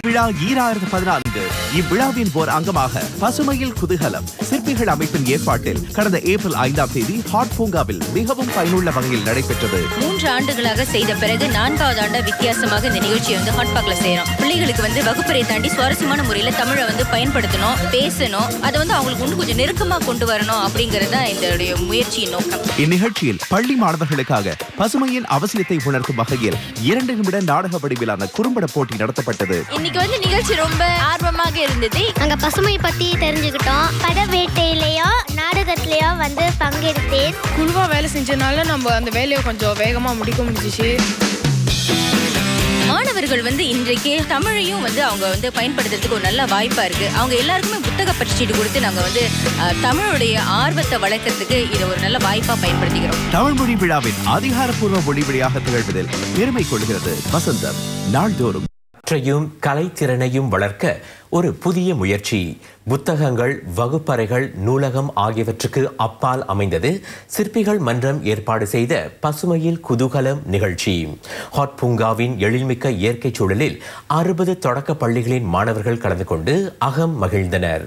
விழா ஈராயிரத்து பதினான்கு இவ்விழாவின் ஓர் அங்கமாக பசுமையில் குதூகலம் சிற்பிகள் அமைப்பின் ஏற்பாட்டில் கடந்த ஏப்ரல் ஐந்தாம் தேதி ஹாட் பூங்காவில் மிகவும் பயனுள்ள வகையில் நடைபெற்றது மூன்று ஆண்டுகளாக செய்த பிறகு நான்காவது ஆண்டா வித்தியாசமாக இந்த நிகழ்ச்சியை வந்து ஹாட் பாக்ல செய்யறோம் பிள்ளைகளுக்கு வந்து வகுப்பறை தாண்டி சுவாரஸ்யமான முறையில தமிழை வந்து பயன்படுத்தணும் பேசணும் அதை வந்து அவங்களுக்கு இன்னும் கொஞ்சம் நெருக்கமா கொண்டு வரணும் அப்படிங்கிறது தான் இதோடைய முயற்சியின் நோக்கம் இந்நிகழ்ச்சியில் பள்ளி மாணவர்களுக்காக பசுமையின் அவசியத்தை உணர்த்தும் வகையில் இரண்டு நிமிட நாடக வடிவிலான குறும்பட போட்டி நடத்தப்பட்டது இன்னைக்கு வந்து நிகழ்ச்சி ரொம்ப ஆர்வமாக இருந்தது அங்க பசுமை பத்தி தெரிஞ்சுக்கிட்டோம் பட வேட்டையிலயோ நாடகத்திலயோ வந்து பங்கெடுத்தேன் குழுவாக வேலை செஞ்சனால நம்ம அந்த வேலையை கொஞ்சம் வேகமாக முடிக்க முடிஞ்சிச்சு மாணவர்கள் வந்து இன்றைக்கு தமிழையும் வந்து அவங்க வந்து பயன்படுத்துறதுக்கு ஒரு நல்ல வாய்ப்பா இருக்கு அவங்க எல்லாருக்குமே புத்தக பரிசீட்டு கொடுத்து நாங்க வந்து அஹ், தமிழுடைய ஆர்வத்தை வளர்க்கறதுக்கு இதை ஒரு நல்ல வாய்ப்பா பயன்படுத்திக்கிறோம் தமிழ் மொழி விழாவின் அதிகாரப்பூர்வ மொழி வழியாக திகழ்வதில் பெருமை கொள்கிறது வசந்தம் நாள்தோறும் கற்றையும் கலைத்திறனையும் வளர்க்க ஒரு புதிய முயற்சி புத்தகங்கள் வகுப்பறைகள் நூலகம் ஆகியவற்றுக்கு அப்பால் அமைந்தது சிற்பிகள் மன்றம் ஏற்பாடு செய்த பசுமையில் குதூகலம் நிகழ்ச்சி ஹாட் பூங்காவின் எழில்மிக்க இயற்கை சூழலில் அறுபது தொடக்க பள்ளிகளின் மாணவர்கள் கலந்து கொண்டு அகம் மகிழ்ந்தனர்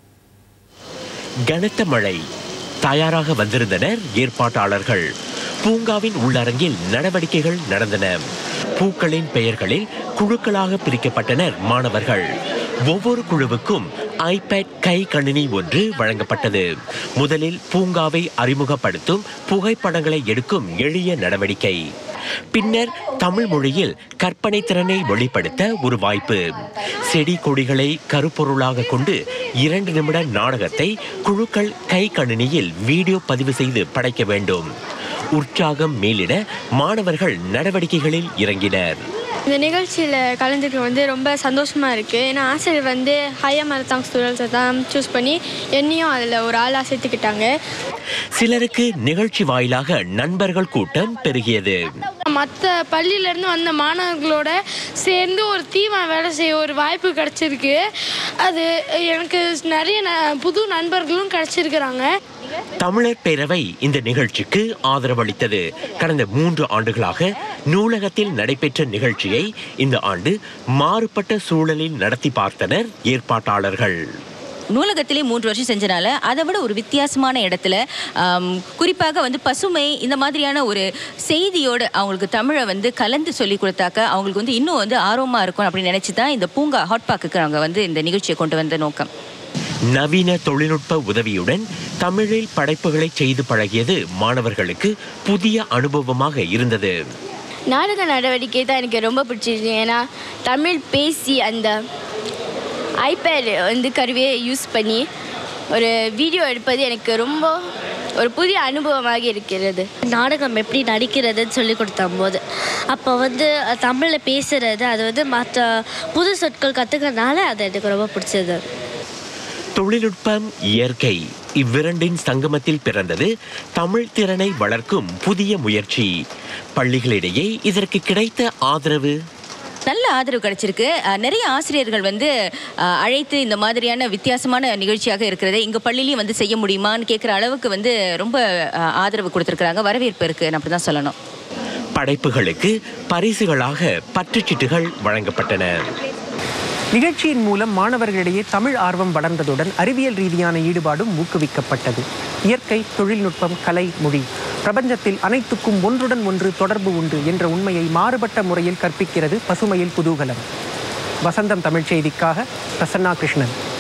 கனத்த மழை தயாராக வந்திருந்தனர் ஏற்பாட்டாளர்கள் பூங்காவின் உள்ளரங்கில் நடவடிக்கைகள் நடந்தன பூக்களின் பெயர்களில் குழுக்களாக பிரிக்கப்பட்டனர் மாணவர்கள் ஒவ்வொரு குழுவுக்கும் ஐபேட் கை கணினி ஒன்று வழங்கப்பட்டது முதலில் பூங்காவை அறிமுகப்படுத்தும் புகைப்படங்களை எடுக்கும் எளிய நடவடிக்கை பின்னர் தமிழ் மொழியில் கற்பனை திறனை வெளிப்படுத்த ஒரு வாய்ப்பு செடி கொடிகளை கருப்பொருளாக கொண்டு இரண்டு நிமிட நாடகத்தை குழுக்கள் கை கணினியில் வீடியோ பதிவு செய்து படைக்க வேண்டும் உற்சாகம் மேலிட மாணவர்கள் நடவடிக்கைகளில் இறங்கினர் இந்த நிகழ்ச்சியில் கலந்துக்க வந்து ரொம்ப சந்தோஷமாக இருக்குது ஏன்னா ஆசிரியர் வந்து ஹையர் மரத்தாங் ஸ்டூடெண்ட்ஸை தான் சூஸ் பண்ணி என்னையும் அதில் ஒரு ஆளாக சேர்த்துக்கிட்டாங்க சிலருக்கு நிகழ்ச்சி வாயிலாக நண்பர்கள் கூட்டம் பெருகியது மற்ற பள்ளியிலேருந்து வந்த மாணவர்களோட சேர்ந்து ஒரு தீவன வேலை செய்ய ஒரு வாய்ப்பு கிடச்சிருக்கு அது எனக்கு நிறைய ந- புது நண்பர்களும் கிடச்சிருக்கிறாங்க தமிழர் பேரவை இந்த நிகழ்ச்சிக்கு ஆதரவளித்தது கடந்த மூன்று ஆண்டுகளாக நூலகத்தில் நடைபெற்ற நிகழ்ச்சியை இந்த ஆண்டு மாறுபட்ட சூழலில் நடத்தி பார்த்தனர் ஏற்பாட்டாளர்கள் நூலகத்திலே மூன்று வருஷம் செஞ்சனால அதை விட ஒரு வித்தியாசமான இடத்துல ஆம், குறிப்பாக வந்து பசுமை இந்த மாதிரியான ஒரு செய்தியோடு அவங்களுக்கு தமிழை வந்து கலந்து சொல்லி கொடுத்தாக்க அவங்களுக்கு வந்து இன்னும் வந்து ஆர்வமாக இருக்கும் அப்படின்னு நினச்சி தான் இந்த பூங்கா ஹாட் பாக்குக்கு அவங்க வந்து இந்த நிகழ்ச்சியை கொண்டு வந்த நோக்கம் நவீன தொழில்நுட்ப உதவியுடன் தமிழில் படைப்புகளை செய்து பழகியது மாணவர்களுக்கு புதிய அனுபவமாக இருந்தது நாடக நடவடிக்கை தான் எனக்கு ரொம்ப பிடிச்சிருக்கு ஏன்னா தமிழ் பேசி அந்த ஐபேட் வந்து கருவியை யூஸ் பண்ணி ஒரு வீடியோ எடுப்பது எனக்கு ரொம்ப ஒரு புதிய அனுபவமாக இருக்கிறது நாடகம் எப்படி நடிக்கிறதுன்னு சொல்லி கொடுத்தம் போது அப்போ வந்து தமிழில் பேசுறது அது வந்து மற்ற புது சொற்கள் கற்றுக்கிறதுனால அது எனக்கு ரொம்ப பிடிச்சது தொழில்நுட்பம் இயற்கை இவ்விரண்டின் சங்கமத்தில் பிறந்தது தமிழ் திறனை வளர்க்கும் புதிய முயற்சி பள்ளிகளிடையே இதற்கு கிடைத்த ஆதரவு நல்ல ஆதரவு கிடைச்சிருக்கு அஹ், நிறைய ஆசிரியர்கள் வந்து அஹ், அழைத்து இந்த மாதிரியான வித்தியாசமான நிகழ்ச்சியாக இருக்கிறது எங்கள் பள்ளியிலையும் வந்து செய்ய முடியுமான்னு கேட்குற அளவுக்கு வந்து ரொம்ப அஹ், ஆதரவு கொடுத்துருக்குறாங்க வரவேற்பு இருக்குன்னு அப்படி தான் சொல்லணும் படைப்புகளுக்கு பரிசுகளாக பற்றுச்சீட்டுகள் வழங்கப்பட்டன நிகழ்ச்சியின் மூலம் மாணவர்களிடையே தமிழ் ஆர்வம் வளர்ந்ததுடன் அறிவியல் ரீதியான ஈடுபாடும் ஊக்குவிக்கப்பட்டது இயற்கை தொழில்நுட்பம் கலை மொழி பிரபஞ்சத்தில் அனைத்துக்கும் ஒன்றுடன் ஒன்று தொடர்பு உண்டு என்ற உண்மையை மாறுபட்ட முறையில் கற்பிக்கிறது பசுமையில் குதூகலம் வசந்தம் தமிழ் செய்திக்காக பிரசன்னா கிருஷ்ணன்